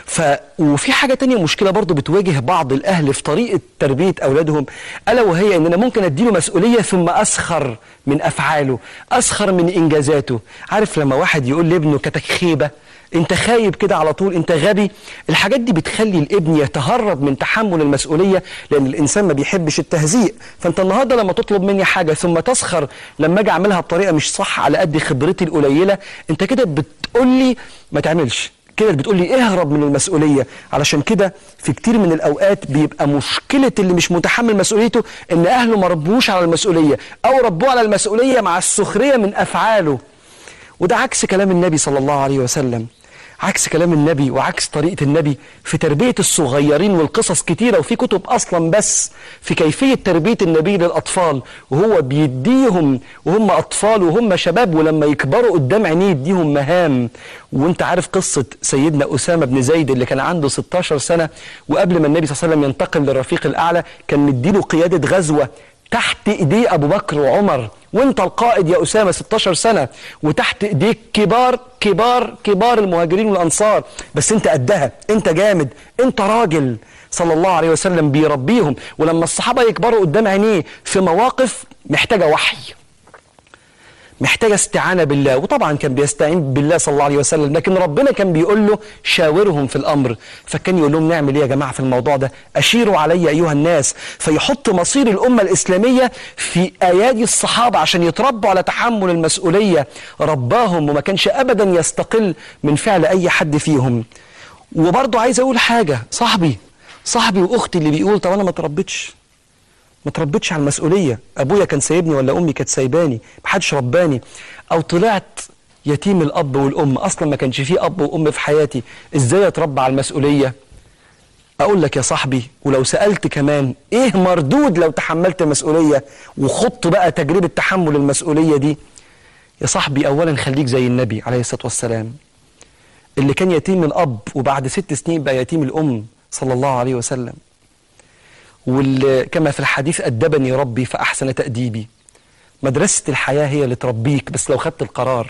ف وفي حاجه تانية مشكله برضو بتواجه بعض الاهل في طريقه تربيه اولادهم الا وهي ان انا ممكن اديله مسؤوليه ثم اسخر من افعاله اسخر من انجازاته عارف لما واحد يقول لابنه كتك خيبه انت خايب كده على طول انت غبي الحاجات دي بتخلي الابن يتهرب من تحمل المسؤوليه لان الانسان ما بيحبش التهزيء فانت النهارده لما تطلب مني حاجه ثم تسخر لما اجي اعملها بطريقه مش صح على قد خبرتي القليله انت كده بتقول لي ما تعملش كده بتقول لي اهرب من المسؤوليه علشان كده في كتير من الاوقات بيبقى مشكله اللي مش متحمل مسؤوليته ان اهله ما ربوش على المسؤوليه او ربوه على المسؤوليه مع السخريه من افعاله وده عكس كلام النبي صلى الله عليه وسلم عكس كلام النبي وعكس طريقة النبي في تربية الصغيرين والقصص كتيرة وفي كتب أصلا بس في كيفية تربية النبي للأطفال وهو بيديهم وهم أطفال وهم شباب ولما يكبروا قدام عينيه يديهم مهام وانت عارف قصة سيدنا أسامة بن زيد اللي كان عنده 16 سنة وقبل ما النبي صلى الله عليه وسلم ينتقل للرفيق الأعلى كان مديله قيادة غزوة تحت ايديه ابو بكر وعمر وانت القائد يا اسامه 16 سنه وتحت ايديك كبار كبار كبار المهاجرين والانصار بس انت قدها انت جامد انت راجل صلى الله عليه وسلم بيربيهم ولما الصحابه يكبروا قدام عينيه في مواقف محتاجه وحي محتاجة استعانة بالله وطبعا كان بيستعين بالله صلى الله عليه وسلم لكن ربنا كان بيقول له شاورهم في الأمر فكان يقول لهم نعمل ايه يا جماعة في الموضوع ده أشيروا علي أيها الناس فيحط مصير الأمة الإسلامية في أيادي الصحابة عشان يتربوا على تحمل المسؤولية رباهم وما كانش أبدا يستقل من فعل أي حد فيهم وبرضه عايز أقول حاجة صاحبي صاحبي وأختي اللي بيقول طب أنا ما تربيتش ما تربيتش على المسؤوليه ابويا كان سايبني ولا امي كانت سايباني محدش رباني او طلعت يتيم الاب والام اصلا ما كانش فيه اب وام في حياتي ازاي اتربى على المسؤوليه اقول لك يا صاحبي ولو سالت كمان ايه مردود لو تحملت مسؤوليه وخضت بقى تجربه تحمل المسؤوليه دي يا صاحبي اولا خليك زي النبي عليه الصلاه والسلام اللي كان يتيم الاب وبعد ست سنين بقى يتيم الام صلى الله عليه وسلم وكما في الحديث أدبني ربي فأحسن تأديبي مدرسة الحياة هي اللي تربيك بس لو خدت القرار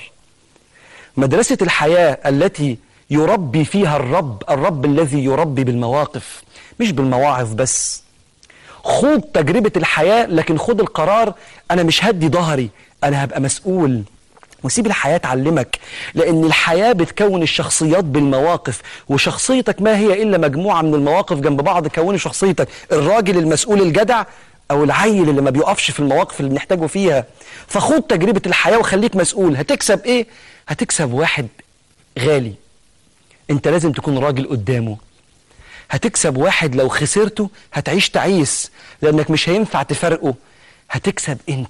مدرسة الحياة التي يربي فيها الرب الرب الذي يربي بالمواقف مش بالمواعظ بس خوض تجربة الحياة لكن خد القرار أنا مش هدي ظهري أنا هبقى مسؤول وسيب الحياة تعلمك لأن الحياة بتكون الشخصيات بالمواقف وشخصيتك ما هي إلا مجموعة من المواقف جنب بعض كونوا شخصيتك الراجل المسؤول الجدع أو العيل اللي ما بيقفش في المواقف اللي بنحتاجه فيها فخوض تجربة الحياة وخليك مسؤول هتكسب إيه؟ هتكسب واحد غالي أنت لازم تكون راجل قدامه هتكسب واحد لو خسرته هتعيش تعيس لأنك مش هينفع تفرقه هتكسب أنت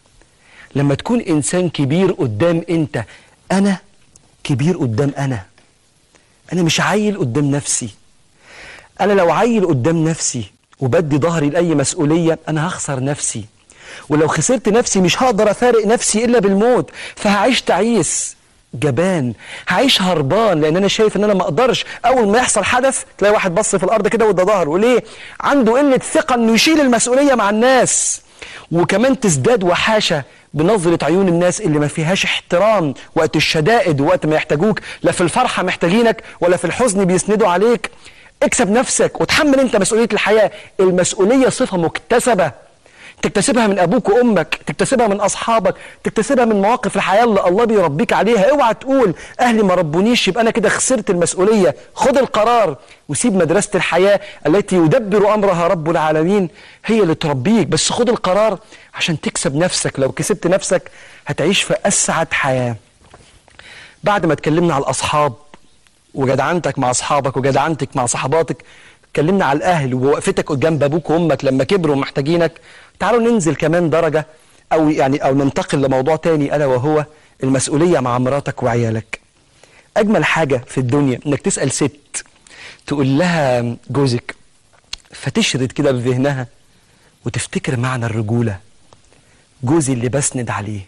لما تكون إنسان كبير قدام أنت أنا كبير قدام أنا أنا مش عيل قدام نفسي أنا لو عيل قدام نفسي وبدي ظهري لأي مسؤولية أنا هخسر نفسي ولو خسرت نفسي مش هقدر أفارق نفسي إلا بالموت فهعيش تعيس جبان هعيش هربان لان انا شايف ان انا ما اقدرش اول ما يحصل حدث تلاقي واحد بص في الارض كده وده ظهره ليه عنده قله ثقه انه يشيل المسؤوليه مع الناس وكمان تزداد وحاشه بنظرة عيون الناس اللي ما فيهاش احترام وقت الشدائد ووقت ما يحتاجوك لا في الفرحة محتاجينك ولا في الحزن بيسندوا عليك اكسب نفسك وتحمل انت مسؤولية الحياة المسؤولية صفة مكتسبة تكتسبها من ابوك وامك تكتسبها من اصحابك تكتسبها من مواقف الحياه اللي الله بيربيك عليها اوعى تقول اهلي ما ربونيش يبقى انا كده خسرت المسؤوليه خد القرار وسيب مدرسه الحياه التي يدبر امرها رب العالمين هي اللي تربيك بس خد القرار عشان تكسب نفسك لو كسبت نفسك هتعيش في اسعد حياه بعد ما اتكلمنا على الاصحاب وجدعنتك مع اصحابك وجدعنتك مع صحباتك اتكلمنا على الاهل ووقفتك قدام ابوك وامك لما كبروا ومحتاجينك تعالوا ننزل كمان درجة أو يعني أو ننتقل لموضوع تاني ألا وهو المسؤولية مع مراتك وعيالك. أجمل حاجة في الدنيا إنك تسأل ست تقول لها جوزك فتشرد كده بذهنها وتفتكر معنى الرجولة. جوزي اللي بسند عليه.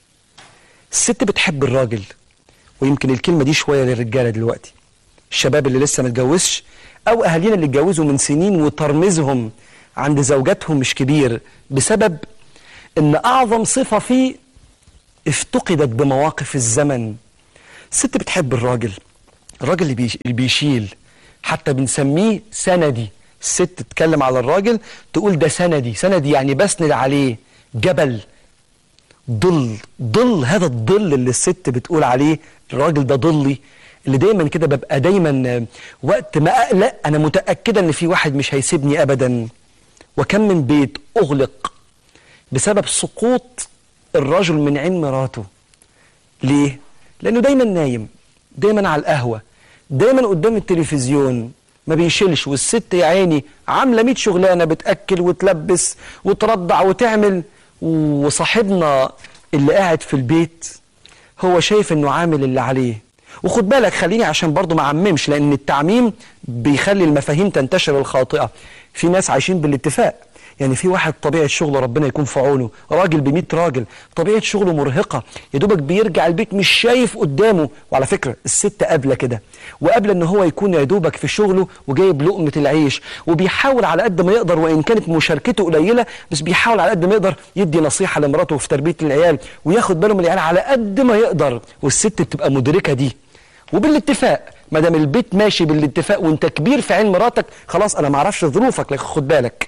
الست بتحب الراجل ويمكن الكلمة دي شوية للرجالة دلوقتي. الشباب اللي لسه ما اتجوزش أو أهالينا اللي اتجوزوا من سنين وترمزهم عند زوجاتهم مش كبير بسبب ان اعظم صفه فيه افتقدت بمواقف الزمن الست بتحب الراجل الراجل اللي بيشيل حتى بنسميه سندي الست تتكلم على الراجل تقول ده سندي سندي يعني بسند عليه جبل ظل ظل هذا الظل اللي الست بتقول عليه الراجل ده ظلي اللي دايما كده ببقى دايما وقت ما اقلق انا متاكده ان في واحد مش هيسيبني ابدا وكم من بيت اغلق بسبب سقوط الرجل من عين مراته ليه لانه دايما نايم دايما على القهوه دايما قدام التلفزيون ما بيشيلش والست يا عيني عامله 100 شغلانه بتاكل وتلبس وترضع وتعمل وصاحبنا اللي قاعد في البيت هو شايف انه عامل اللي عليه وخد بالك خليني عشان برضه ما اعممش لان التعميم بيخلي المفاهيم تنتشر الخاطئه في ناس عايشين بالاتفاق يعني في واحد طبيعه شغله ربنا يكون في عونه راجل ب 100 راجل طبيعه شغله مرهقه يا دوبك بيرجع البيت مش شايف قدامه وعلى فكره الست قابله كده وقابله ان هو يكون يا دوبك في شغله وجايب لقمه العيش وبيحاول على قد ما يقدر وان كانت مشاركته قليله بس بيحاول على قد ما يقدر يدي نصيحه لمراته في تربيه العيال وياخد باله من العيال على قد ما يقدر والست بتبقى مدركه دي وبالاتفاق ما دام البيت ماشي بالاتفاق وانت كبير في عين مراتك خلاص انا ما اعرفش ظروفك لكن خد بالك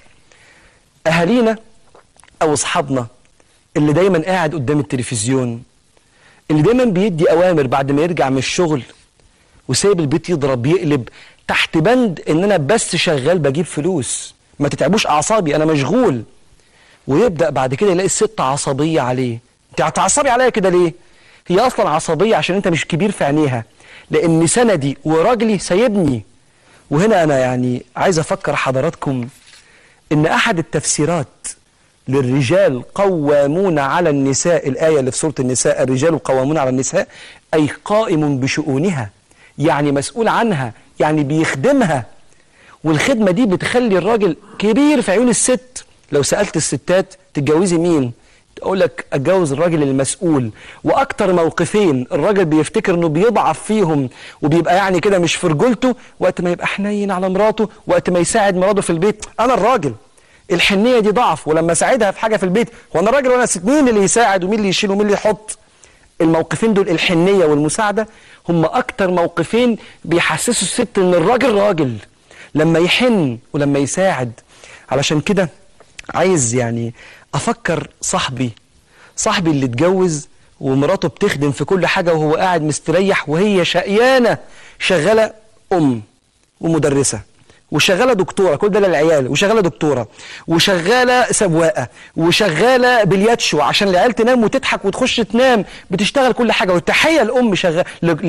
اهالينا او اصحابنا اللي دايما قاعد قدام التلفزيون اللي دايما بيدي اوامر بعد ما يرجع من الشغل وسايب البيت يضرب يقلب تحت بند ان انا بس شغال بجيب فلوس ما تتعبوش اعصابي انا مشغول ويبدا بعد كده يلاقي الست عصبيه عليه انت هتعصبي عليا كده ليه هي اصلا عصبيه عشان انت مش كبير في عينيها لان سندي وراجلي سايبني وهنا انا يعني عايز افكر حضراتكم ان احد التفسيرات للرجال قوامون على النساء الآية اللي في سورة النساء الرجال قوامون على النساء أي قائم بشؤونها يعني مسؤول عنها يعني بيخدمها والخدمة دي بتخلي الراجل كبير في عيون الست لو سألت الستات تتجوزي مين اقول لك اتجوز الراجل المسؤول واكتر موقفين الراجل بيفتكر انه بيضعف فيهم وبيبقى يعني كده مش في رجولته وقت ما يبقى حنين على مراته وقت ما يساعد مراته في البيت انا الراجل الحنيه دي ضعف ولما اساعدها في حاجه في البيت هو انا الراجل وانا ست مين اللي يساعد ومين اللي يشيل ومين اللي يحط الموقفين دول الحنيه والمساعده هم اكتر موقفين بيحسسوا الست ان الراجل راجل لما يحن ولما يساعد علشان كده عايز يعني افكر صاحبي صاحبي اللي اتجوز ومراته بتخدم في كل حاجه وهو قاعد مستريح وهي شقيانه شغاله ام ومدرسه وشغاله دكتوره كل ده للعيال وشغاله دكتوره وشغاله سواقه وشغاله بلياتشو عشان العيال تنام وتضحك وتخش تنام بتشتغل كل حاجه والتحيه الام شغال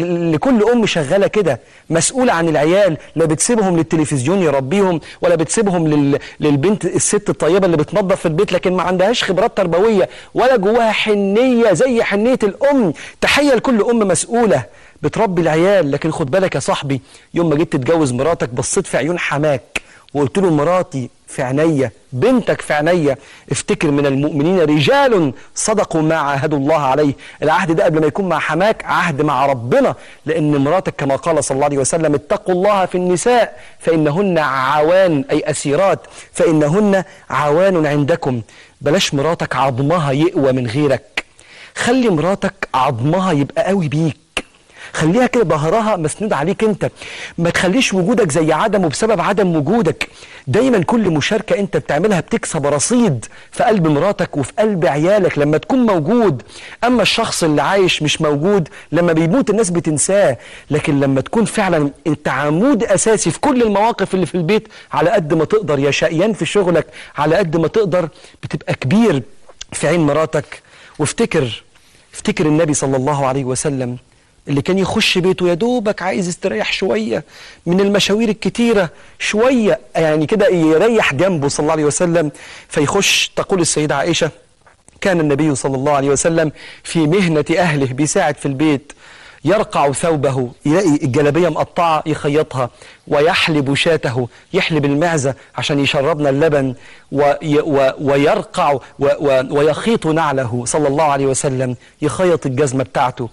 لكل ام شغاله كده مسؤوله عن العيال لا بتسيبهم للتلفزيون يربيهم ولا بتسيبهم لل... للبنت الست الطيبه اللي بتنظف في البيت لكن ما عندهاش خبرات تربويه ولا جواها حنيه زي حنيه الام تحيه لكل ام مسؤوله بتربي العيال لكن خد بالك يا صاحبي يوم ما جيت تتجوز مراتك بصيت في عيون حماك وقلت له مراتي في عينيا بنتك في عينيا افتكر من المؤمنين رجال صدقوا ما عاهدوا الله عليه العهد ده قبل ما يكون مع حماك عهد مع ربنا لان مراتك كما قال صلى الله عليه وسلم اتقوا الله في النساء فانهن عوان اي اسيرات فانهن عوان عندكم بلاش مراتك عظمها يقوى من غيرك خلي مراتك عظمها يبقى قوي بيك خليها كده ظهرها مسنود عليك انت ما تخليش وجودك زي عدمه بسبب عدم وجودك دايما كل مشاركة انت بتعملها بتكسب رصيد في قلب مراتك وفي قلب عيالك لما تكون موجود اما الشخص اللي عايش مش موجود لما بيموت الناس بتنساه لكن لما تكون فعلا انت عمود اساسي في كل المواقف اللي في البيت على قد ما تقدر يا شقيان في شغلك على قد ما تقدر بتبقى كبير في عين مراتك وافتكر افتكر النبي صلى الله عليه وسلم اللي كان يخش بيته يا دوبك عايز يستريح شوية من المشاوير الكتيرة شوية يعني كده يريح جنبه صلى الله عليه وسلم فيخش تقول السيدة عائشة كان النبي صلى الله عليه وسلم في مهنة أهله بيساعد في البيت يرقع ثوبه يلاقي الجلابية مقطعة يخيطها ويحلب شاته يحلب المعزة عشان يشربنا اللبن وي و ويرقع و و ويخيط نعله صلى الله عليه وسلم يخيط الجزمة بتاعته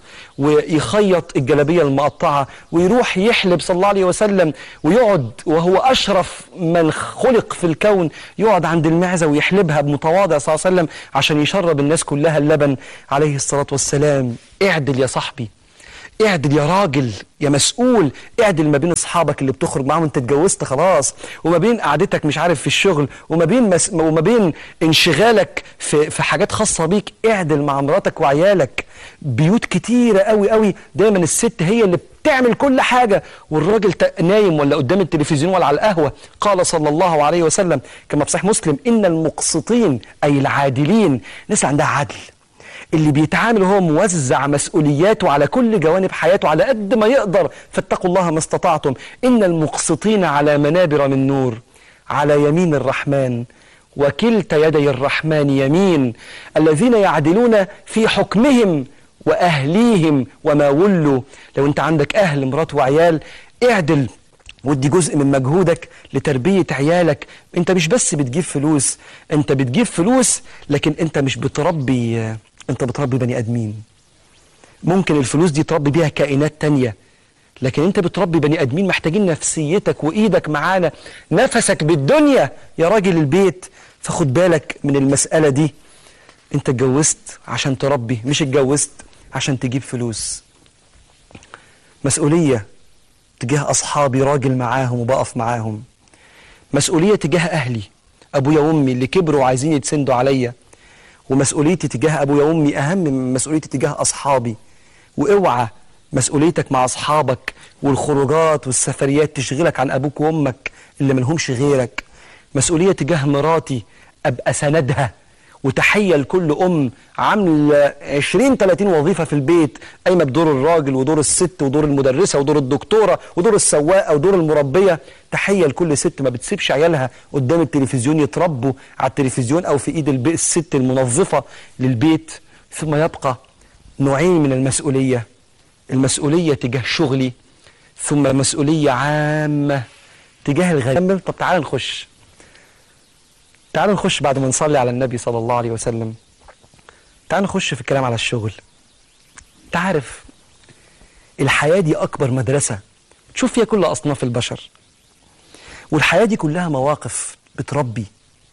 ويخيط الجلابية المقطعة ويروح يحلب صلى الله عليه وسلم ويقعد وهو أشرف من خلق في الكون يقعد عند المعزة ويحلبها بمتواضع صلى الله عليه وسلم عشان يشرب الناس كلها اللبن عليه الصلاة والسلام اعدل يا صاحبي اعدل يا راجل يا مسؤول اعدل ما بين اصحابك اللي بتخرج معاهم انت اتجوزت خلاص وما بين قعدتك مش عارف في الشغل وما بين مس... وما بين انشغالك في في حاجات خاصه بيك اعدل مع مراتك وعيالك بيوت كتيره قوي قوي دايما الست هي اللي بتعمل كل حاجه والراجل ت- نايم ولا قدام التلفزيون ولا على القهوه قال صلى الله عليه وسلم كما في صحيح مسلم ان المقسطين اي العادلين ناس عندها عدل اللي بيتعامل هو موزع مسؤولياته على كل جوانب حياته على قد ما يقدر فاتقوا الله ما استطعتم إن المقسطين على منابر من نور على يمين الرحمن وكلتا يدي الرحمن يمين الذين يعدلون في حكمهم وأهليهم وما ولوا لو أنت عندك أهل مرات وعيال اعدل ودي جزء من مجهودك لتربية عيالك انت مش بس بتجيب فلوس انت بتجيب فلوس لكن انت مش بتربي انت بتربي بني ادمين ممكن الفلوس دي تربي بيها كائنات تانية لكن انت بتربي بني ادمين محتاجين نفسيتك وايدك معانا نفسك بالدنيا يا راجل البيت فخد بالك من المسألة دي انت اتجوزت عشان تربي مش اتجوزت عشان تجيب فلوس مسؤولية تجاه أصحابي راجل معاهم وبقف معاهم مسؤولية تجاه أهلي أبويا وأمي اللي كبروا وعايزين يتسندوا عليا ومسؤوليتي تجاه أبويا وأمي أهم من مسؤوليتي تجاه أصحابي واوعى مسؤوليتك مع أصحابك والخروجات والسفريات تشغلك عن أبوك وأمك اللي ملهمش غيرك مسؤولية تجاه مراتي أبقى سندها وتحية لكل أم عاملة 20 30 وظيفة في البيت قايمة بدور الراجل ودور الست ودور المدرسة ودور الدكتورة ودور السواقة ودور المربية تحية لكل ست ما بتسيبش عيالها قدام التلفزيون يتربوا على التلفزيون أو في إيد البي الست المنظفة للبيت ثم يبقى نوعين من المسؤولية المسؤولية تجاه شغلي ثم مسؤولية عامة تجاه الغير طب تعال نخش تعالوا نخش بعد ما نصلي على النبي صلى الله عليه وسلم تعالوا نخش في الكلام على الشغل تعرف الحياة دي أكبر مدرسة تشوف فيها كل أصناف البشر والحياة دي كلها مواقف بتربي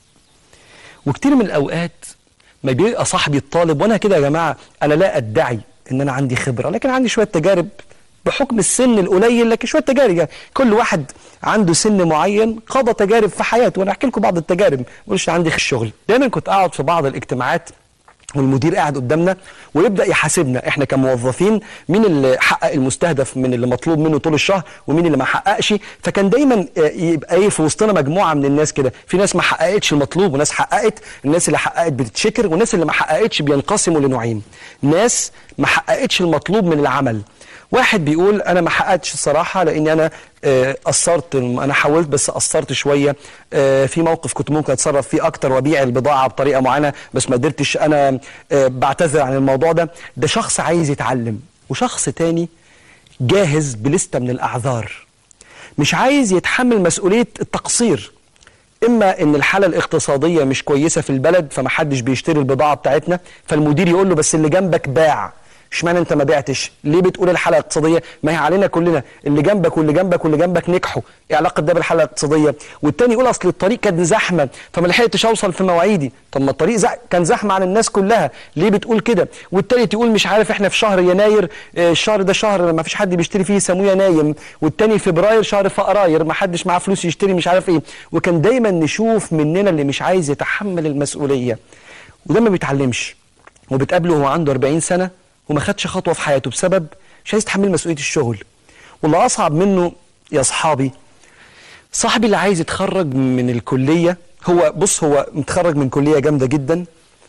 وكتير من الأوقات ما بيبقى صاحبي الطالب وأنا كده يا جماعة أنا لا أدعي إن أنا عندي خبرة لكن عندي شوية تجارب بحكم السن القليل لكن شويه تجارب يعني كل واحد عنده سن معين قضى تجارب في حياته وانا احكي لكم بعض التجارب ما اقولش عندي الشغل دايما كنت اقعد في بعض الاجتماعات والمدير قاعد قدامنا ويبدا يحاسبنا احنا كموظفين مين اللي حقق المستهدف من اللي مطلوب منه طول الشهر ومين اللي ما حققش فكان دايما يبقى ايه في وسطنا مجموعه من الناس كده في ناس ما حققتش المطلوب وناس حققت الناس اللي حققت بتتشكر والناس اللي ما حققتش بينقسموا لنوعين ناس ما حققتش المطلوب من العمل واحد بيقول انا ما حققتش الصراحه لاني انا آه، قصرت انا حاولت بس قصرت شويه آه، في موقف كنت ممكن اتصرف فيه اكتر وابيع البضاعه بطريقه معينه بس ما قدرتش انا آه، بعتذر عن الموضوع ده ده شخص عايز يتعلم وشخص تاني جاهز بلستة من الاعذار مش عايز يتحمل مسؤوليه التقصير اما ان الحاله الاقتصاديه مش كويسه في البلد فمحدش بيشتري البضاعه بتاعتنا فالمدير يقول له بس اللي جنبك باع اشمعنى انت ما بعتش ليه بتقول الحاله الاقتصاديه ما هي علينا كلنا اللي جنبك واللي جنبك واللي جنبك نجحوا ايه علاقه ده بالحاله الاقتصاديه والتاني يقول اصل الطريق كان زحمه فما لحقتش اوصل في مواعيدي طب ما الطريق زح... كان زحمه عن الناس كلها ليه بتقول كده والتالت يقول مش عارف احنا في شهر يناير اه الشهر ده شهر ما فيش حد بيشتري فيه سمويه نايم والتاني فبراير شهر فقراير ما حدش معاه فلوس يشتري مش عارف ايه وكان دايما نشوف مننا اللي مش عايز يتحمل المسؤوليه وده ما بيتعلمش وبتقابله وهو عنده 40 سنه وما خدش خطوه في حياته بسبب مش عايز يتحمل مسؤوليه الشغل واللي اصعب منه يا اصحابي صاحبي اللي عايز يتخرج من الكليه هو بص هو متخرج من كليه جامده جدا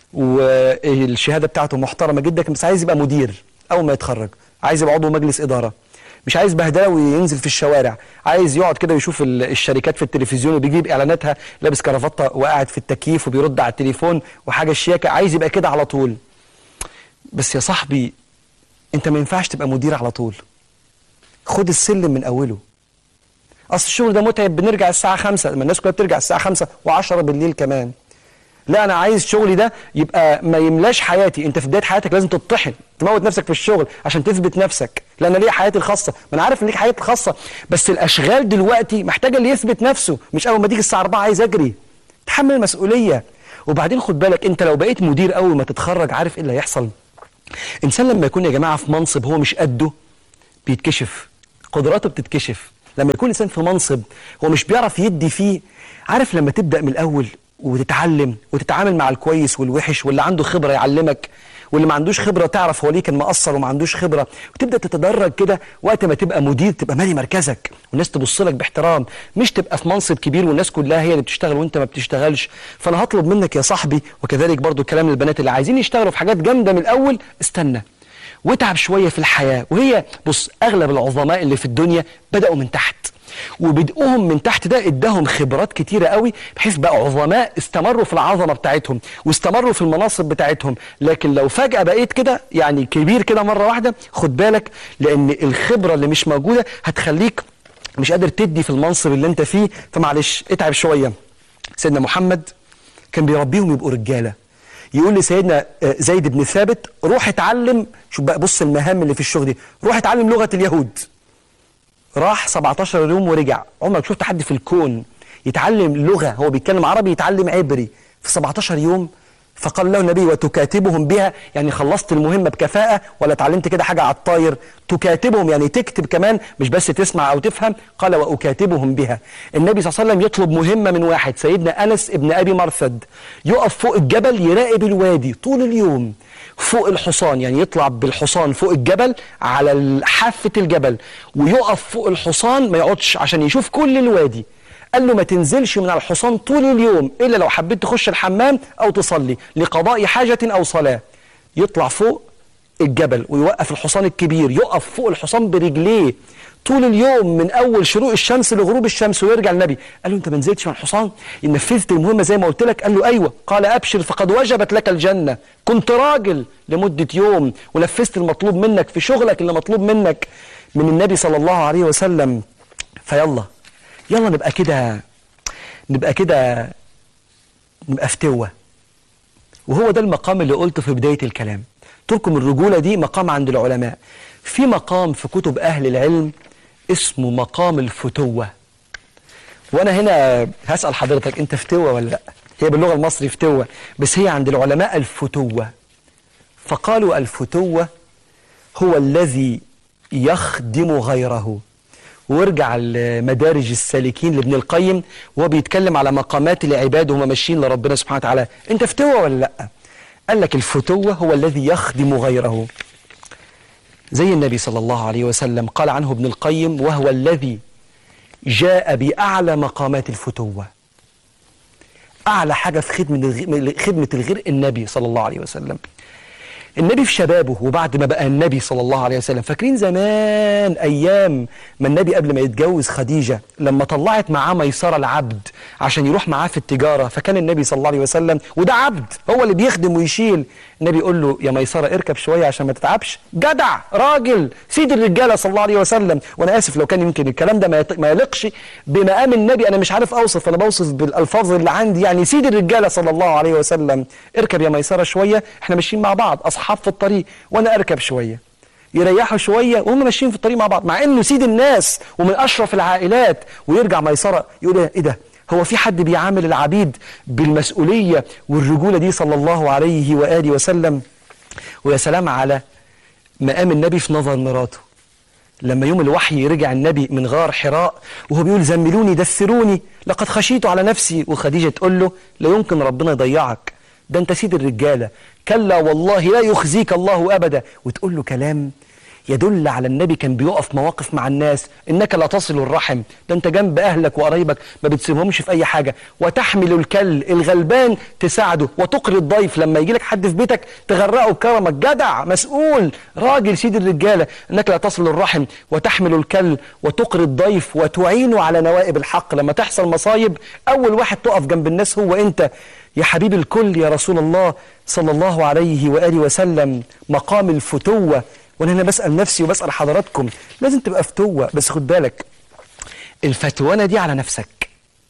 والشهاده بتاعته محترمه جدا بس عايز يبقى مدير اول ما يتخرج عايز يبقى عضو مجلس اداره مش عايز بهدله وينزل في الشوارع عايز يقعد كده ويشوف ال- الشركات في التلفزيون وبيجيب اعلاناتها لابس كرافته وقاعد في التكييف وبيرد على التليفون وحاجه شياكه عايز يبقى كده على طول بس يا صاحبي انت ما ينفعش تبقى مدير على طول خد السلم من اوله اصل الشغل ده متعب بنرجع الساعه 5 ما الناس كلها بترجع الساعه 5 و10 بالليل كمان لا انا عايز شغلي ده يبقى ما يملاش حياتي انت في بدايه حياتك لازم تطحن تموت نفسك في الشغل عشان تثبت نفسك لان ليه حياتي الخاصه ما انا عارف ان ليك حياتي الخاصه بس الاشغال دلوقتي محتاجه اللي يثبت نفسه مش اول ما تيجي الساعه 4 عايز اجري تحمل المسؤوليه وبعدين خد بالك انت لو بقيت مدير اول ما تتخرج عارف ايه اللي هيحصل انسان لما يكون يا جماعه في منصب هو مش قده بيتكشف قدراته بتتكشف لما يكون انسان في منصب هو مش بيعرف يدي فيه عارف لما تبدا من الاول وتتعلم وتتعامل مع الكويس والوحش واللي عنده خبره يعلمك واللي ما عندوش خبره تعرف هو ليه كان مقصر وما عندوش خبره وتبدا تتدرج كده وقت ما تبقى مدير تبقى مالي مركزك والناس تبص لك باحترام مش تبقى في منصب كبير والناس كلها هي اللي بتشتغل وانت ما بتشتغلش فانا هطلب منك يا صاحبي وكذلك برضو كلام للبنات اللي عايزين يشتغلوا في حاجات جامده من الاول استنى واتعب شويه في الحياه وهي بص اغلب العظماء اللي في الدنيا بداوا من تحت وبدءهم من تحت ده اداهم خبرات كتيره قوي بحيث بقى عظماء استمروا في العظمه بتاعتهم واستمروا في المناصب بتاعتهم لكن لو فجاه بقيت كده يعني كبير كده مره واحده خد بالك لان الخبره اللي مش موجوده هتخليك مش قادر تدي في المنصب اللي انت فيه فمعلش اتعب شويه سيدنا محمد كان بيربيهم يبقوا رجاله يقول لسيدنا آه، زيد بن ثابت روح اتعلم شوف بقى بص المهام اللي في الشغل دي روح اتعلم لغه اليهود راح 17 يوم ورجع عمرك شفت حد في الكون يتعلم لغه هو بيتكلم عربي يتعلم عبري في 17 يوم فقال له النبي وتكاتبهم بها يعني خلصت المهمه بكفاءه ولا اتعلمت كده حاجه على الطاير تكاتبهم يعني تكتب كمان مش بس تسمع او تفهم قال واكاتبهم بها النبي صلى الله عليه وسلم يطلب مهمه من واحد سيدنا انس ابن ابي مرثد يقف فوق الجبل يراقب الوادي طول اليوم فوق الحصان يعني يطلع بالحصان فوق الجبل على حافه الجبل ويقف فوق الحصان ما يقعدش عشان يشوف كل الوادي قال له ما تنزلش من على الحصان طول اليوم إلا لو حبيت تخش الحمام أو تصلي لقضاء حاجة أو صلاة يطلع فوق الجبل ويوقف الحصان الكبير يقف فوق الحصان برجليه طول اليوم من اول شروق الشمس لغروب الشمس ويرجع النبي قال له انت ما نزلتش من الحصان نفذت المهمه زي ما قلت لك قال له ايوه قال ابشر فقد وجبت لك الجنه كنت راجل لمده يوم ونفذت المطلوب منك في شغلك اللي مطلوب منك من النبي صلى الله عليه وسلم فيلا يلا نبقى كده نبقى كده نبقى فتوة وهو ده المقام اللي قلته في بداية الكلام تركم الرجولة دي مقام عند العلماء في مقام في كتب أهل العلم اسمه مقام الفتوة وأنا هنا هسأل حضرتك أنت فتوة ولا لأ هي باللغة المصري فتوة بس هي عند العلماء الفتوة فقالوا الفتوة هو الذي يخدم غيره وارجع لمدارج السالكين لابن القيم وهو بيتكلم على مقامات العباد وهم ماشيين لربنا سبحانه وتعالى انت فتوة ولا لا قال لك الفتوة هو الذي يخدم غيره زي النبي صلى الله عليه وسلم قال عنه ابن القيم وهو الذي جاء بأعلى مقامات الفتوة أعلى حاجة في خدمة خدمة الغير النبي صلى الله عليه وسلم النبي في شبابه وبعد ما بقى النبي صلى الله عليه وسلم فاكرين زمان ايام ما النبي قبل ما يتجوز خديجه لما طلعت معاه ميسره العبد عشان يروح معاه في التجاره فكان النبي صلى الله عليه وسلم وده عبد هو اللي بيخدم ويشيل النبي يقول له يا ميسره اركب شويه عشان ما تتعبش جدع راجل سيد الرجاله صلى الله عليه وسلم وانا اسف لو كان يمكن الكلام ده ما يليقش بمقام النبي انا مش عارف اوصف انا بوصف بالالفاظ اللي عندي يعني سيد الرجاله صلى الله عليه وسلم اركب يا ميسره شويه احنا ماشيين مع بعض اصحاب في الطريق وانا اركب شويه يريحوا شويه وهم ماشيين في الطريق مع بعض مع انه سيد الناس ومن اشرف العائلات ويرجع ميسره يقول ايه ده هو في حد بيعامل العبيد بالمسؤولية والرجولة دي صلى الله عليه وآله وسلم ويا سلام على مقام النبي في نظر مراته لما يوم الوحي رجع النبي من غار حراء وهو بيقول زملوني دثروني لقد خشيت على نفسي وخديجة تقول له لا يمكن ربنا يضيعك ده انت سيد الرجالة كلا والله لا يخزيك الله أبدا وتقول له كلام يدل على النبي كان بيقف مواقف مع الناس انك لا تصل الرحم ده انت جنب اهلك وقرايبك ما بتسيبهمش في اي حاجه وتحمل الكل الغلبان تساعده وتقري الضيف لما يجي لك حد في بيتك تغرقه بكرمك جدع مسؤول راجل سيد الرجاله انك لا تصل الرحم وتحمل الكل وتقري الضيف وتعينه على نوائب الحق لما تحصل مصايب اول واحد تقف جنب الناس هو انت يا حبيب الكل يا رسول الله صلى الله عليه واله وسلم مقام الفتوه وانا هنا بسال نفسي وبسال حضراتكم لازم تبقى فتوه بس خد بالك الفتوانه دي على نفسك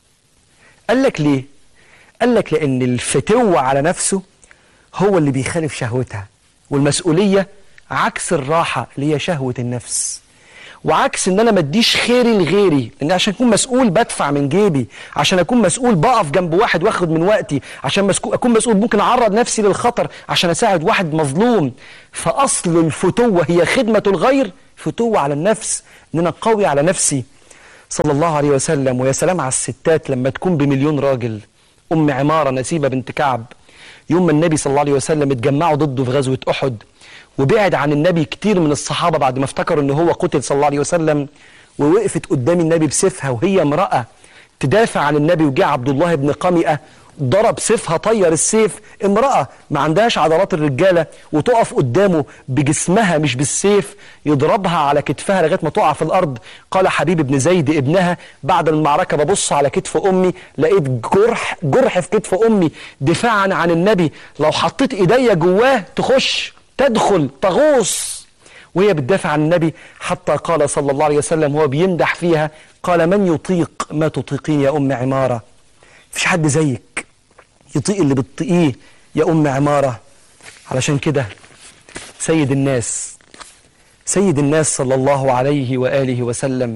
قال لك ليه قال لك لان الفتوه على نفسه هو اللي بيخالف شهوتها والمسؤوليه عكس الراحه اللي هي شهوه النفس وعكس ان انا ما اديش خيري لغيري لان عشان اكون مسؤول بدفع من جيبي عشان اكون مسؤول بقف جنب واحد واخد من وقتي عشان اكون مسؤول ممكن اعرض نفسي للخطر عشان اساعد واحد مظلوم فاصل الفتوه هي خدمه الغير فتوة على النفس ان انا قوي على نفسي صلى الله عليه وسلم ويا سلام على الستات لما تكون بمليون راجل ام عماره نسيبه بنت كعب يوم ما النبي صلى الله عليه وسلم اتجمعوا ضده في غزوه احد وبعد عن النبي كتير من الصحابه بعد ما افتكروا ان هو قتل صلى الله عليه وسلم ووقفت قدام النبي بسيفها وهي امراه تدافع عن النبي وجاء عبد الله بن قمئه ضرب سيفها طير السيف امرأة ما عندهاش عضلات الرجالة وتقف قدامه بجسمها مش بالسيف يضربها على كتفها لغاية ما تقع في الأرض قال حبيب بن زيد ابنها بعد المعركة ببص على كتف أمي لقيت جرح جرح في كتف أمي دفاعا عن النبي لو حطيت إيديا جواه تخش تدخل تغوص وهي بتدافع عن النبي حتى قال صلى الله عليه وسلم هو بيمدح فيها قال من يطيق ما تطيقين يا أم عمارة مفيش حد زيك يطيق اللي بتطيقيه يا أم عمارة علشان كده سيد الناس سيد الناس صلى الله عليه وآله وسلم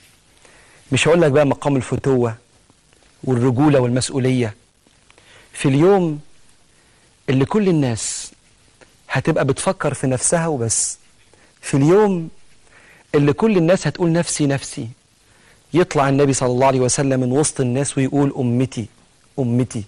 مش هقول لك بقى مقام الفتوة والرجولة والمسؤولية في اليوم اللي كل الناس هتبقى بتفكر في نفسها وبس في اليوم اللي كل الناس هتقول نفسي نفسي يطلع النبي صلى الله عليه وسلم من وسط الناس ويقول أمتي أمتي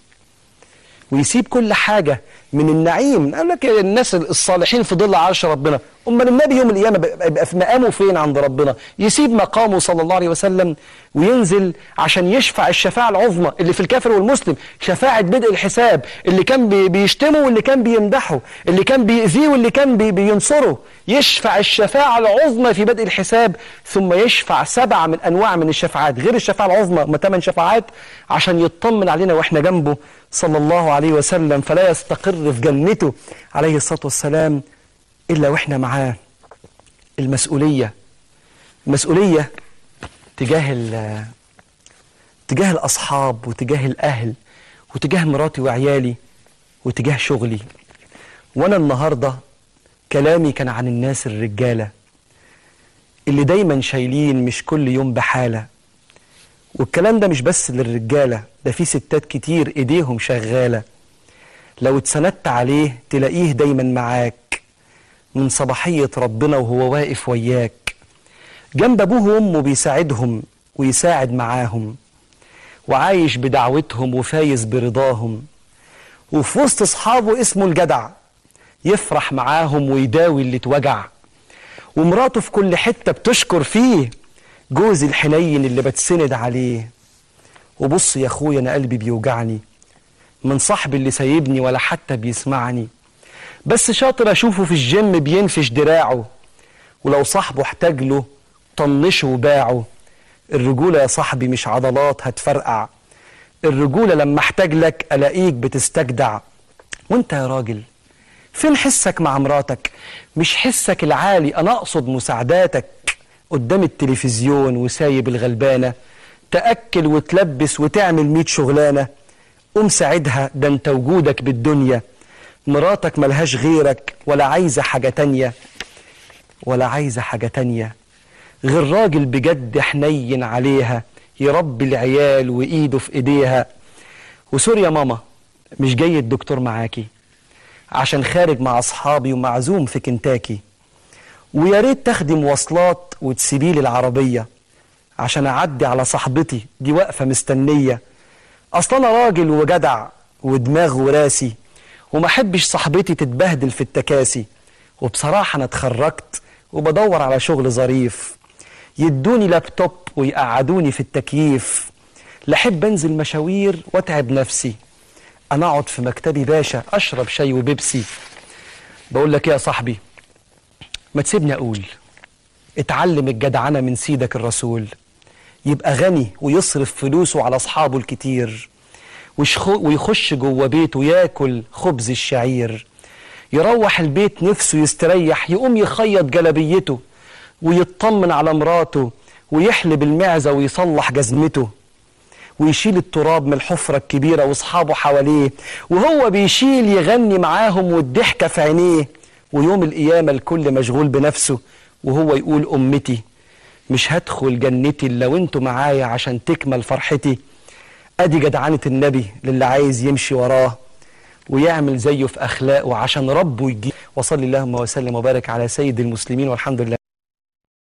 ويسيب كل حاجة من النعيم قال لك الناس الصالحين في ظل عرش ربنا أمال النبي يوم القيامة بيبقى في مقامه فين عند ربنا يسيب مقامه صلى الله عليه وسلم وينزل عشان يشفع الشفاعة العظمى اللي في الكافر والمسلم شفاعة بدء الحساب اللي كان بي- بيشتمه واللي كان بيمدحه اللي كان بيأذيه واللي كان بي- بينصره يشفع الشفاعة العظمى في بدء الحساب ثم يشفع سبعة من أنواع من الشفاعات غير الشفاعة العظمى هم ثمان شفاعات عشان يطمن علينا واحنا جنبه صلى الله عليه وسلم فلا يستقر في جنته عليه الصلاة والسلام إلا وإحنا معاه المسؤولية المسؤولية تجاه ال- تجاه الأصحاب وتجاه الأهل وتجاه مراتي وعيالي وتجاه شغلي وأنا النهاردة كلامي كان عن الناس الرجالة اللي دايما شايلين مش كل يوم بحالة والكلام ده مش بس للرجالة ده في ستات كتير ايديهم شغالة لو اتسندت عليه تلاقيه دايما معاك من صباحية ربنا وهو واقف وياك جنب ابوه وامه بيساعدهم ويساعد معاهم وعايش بدعوتهم وفايز برضاهم وفي وسط اصحابه اسمه الجدع يفرح معاهم ويداوي اللي اتوجع ومراته في كل حتة بتشكر فيه جوزي الحنين اللي بتسند عليه وبص يا اخويا انا قلبي بيوجعني من صاحبي اللي سايبني ولا حتى بيسمعني بس شاطر اشوفه في الجيم بينفش دراعه ولو صاحبه احتاج له طنشه وباعه الرجولة يا صاحبي مش عضلات هتفرقع الرجولة لما احتاج لك الاقيك بتستجدع وانت يا راجل فين حسك مع مراتك مش حسك العالي انا اقصد مساعداتك قدام التلفزيون وسايب الغلبانة تأكل وتلبس وتعمل ميت شغلانة قوم ساعدها ده انت وجودك بالدنيا مراتك ملهاش غيرك ولا عايزة حاجة تانية ولا عايزة حاجة تانية غير راجل بجد حنين عليها يربي العيال وإيده في إيديها وسوري يا ماما مش جاي الدكتور معاكي عشان خارج مع أصحابي ومعزوم في كنتاكي ويا ريت تاخدي مواصلات وتسيبي لي العربية عشان أعدي على صاحبتي دي واقفة مستنية أصل أنا راجل وجدع ودماغ وراسي وما أحبش صاحبتي تتبهدل في التكاسي وبصراحة أنا اتخرجت وبدور على شغل ظريف يدوني لابتوب ويقعدوني في التكييف لحب أنزل مشاوير وأتعب نفسي أنا أقعد في مكتبي باشا أشرب شاي وبيبسي بقول لك إيه يا صاحبي ما تسيبني أقول اتعلم الجدعنة من سيدك الرسول يبقى غني ويصرف فلوسه على أصحابه الكتير ويشخ- ويخش جوه بيته ياكل خبز الشعير يروح البيت نفسه يستريح يقوم يخيط جلبيته ويطمن على مراته ويحلب المعزة ويصلح جزمته ويشيل التراب من الحفرة الكبيرة واصحابه حواليه وهو بيشيل يغني معاهم والضحكة في عينيه ويوم القيامة الكل مشغول بنفسه وهو يقول أمتي مش هدخل جنتي إلا وانتوا معايا عشان تكمل فرحتي أدي جدعنة النبي للي عايز يمشي وراه ويعمل زيه في أخلاقه عشان ربه يجي وصلي اللهم وسلم وبارك على سيد المسلمين والحمد لله